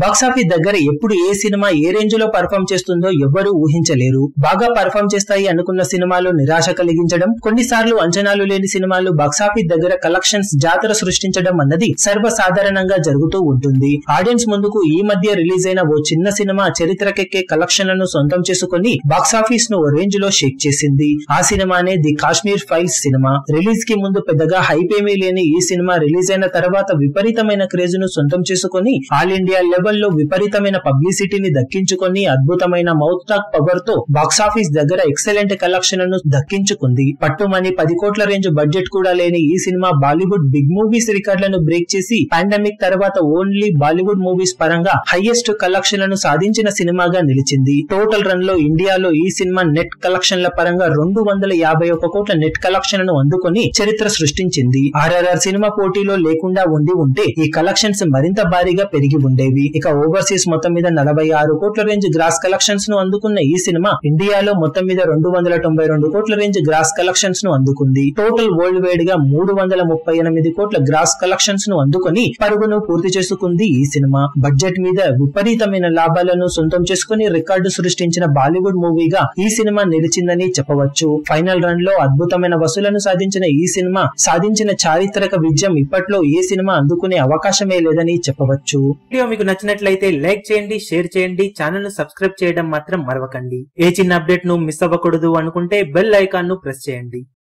box office దగ్గర ఎప్పుడు ఏ సినిమా ఏ రేంజ్ లో పర్ఫామ్ చేస్తుందో ఎవ్వరూ ఊహించలేరు బాగా పర్ఫామ్ చేస్తాయి అనుకున్న సినిమాలు నిరాశ కలిగించడం కొన్నిసార్లు అంచనాలు లేని సినిమాలు బాక్సాఫీస్ దగ్గర కలెక్షన్స్ జాతర సృష్టించడం అన్నది సర్వసాధారణంగా జరుగుతూ ఉంటుంది ఆడియన్స్ ముందుకు ఈ మధ్య రిలీజ్ అయిన ఓ చిన్న సినిమా చరిత్రకెక్కే కలెక్షన్లను సొంతం చేసుకుని బాక్సాఫీస్ ను ఓ రేంజ్ లో షేక్ చేసింది ఆ సినిమానే the Kashmir files cinema release కి ముందు పెద్దగా హైప్ ఏమీ లేని ఈ సినిమా రిలీజ్ అయిన తర్వాత విపరీతమైన క్రేజ్ ను సొంతం చేసుకుని ఆల్ ఇండియా లెవెల్లో విపరీతమైన పబ్లిసిటీని దక్కించుకొని అద్భుతమైన మౌత్ టాక్ పవర్ తో బాక్సాఫీస్ దగ్గర ఎక్సలెంట్ కలెక్షన్లను దక్కించుకుంది పట్టుమని పది కోట్ల రేంజ్ బడ్జెట్ కూడా లేని ఈ సినిమా బాలీవుడ్ బిగ్ మూవీస్ రికార్డులను బ్రేక్ చేసి పాండమిక్ తర్వాత ఓన్లీ బాలీవుడ్ మూవీస్ పరంగా హైయెస్ట్ కలెక్షన్లను సాధించిన సినిమాగా నిలిచింది టోటల్ రన్ లో ఇండియాలో ఈ సినిమా నెట్ కలెక్షన్ల పరంగా రెండు వందల యాభై ఒక కోట్ల నెట్ కలెక్షన్ ను అందుకొని చరిత్ర సృష్టించింది ఆర్ఆర్ఆర్ సినిమా పోటీలో లేకుండా ఉండి ఉంటే ఈ కలెక్షన్స్ మరింత భారీగా పెరిగి ఉండేవి ఇక ఓవర్సీస్ మొత్తం మీద నలభై ఆరు కోట్ల రేంజ్ గ్రాస్ కలెక్షన్స్ ను అందుకున్న ఈ సినిమా ఇండియాలో మొత్తం మీద రెండు వందల తొంభై రెండు కోట్ల రేంజ్ గ్రాస్ కలెక్షన్స్ ను అందుకుంది టోటల్ వరల్డ్ వైడ్ గా మూడు వందల ముప్పై ఎనిమిది కోట్ల గ్రాస్ కలెక్షన్స్ ను అందుకొని పరుగును పూర్తి చేసుకుంది ఈ సినిమా బడ్జెట్ మీద విపరీతమైన లాభాలను సొంతం చేసుకుని రికార్డు సృష్టించిన బాలీవుడ్ మూవీగా ఈ సినిమా నిలిచిందని చెప్పవచ్చు ఫైనల్ రన్ లో అద్భుతమైన వసూలను సాధించిన ఈ సినిమా సాధించిన చారిత్రక విజయం ఇప్పట్లో ఏ సినిమా అందుకునే అవకాశమే లేదని చెప్పవచ్చు వీడియో మీకు నచ్చినట్లయితే లైక్ చేయండి షేర్ చేయండి ఛానల్ ను సబ్స్క్రైబ్ చేయడం మాత్రం మరవకండి ఏ చిన్న అప్డేట్ ను మిస్ అవ్వకూడదు అనుకుంటే బెల్ ఐకాన్ ను ప్రెస్ చేయండి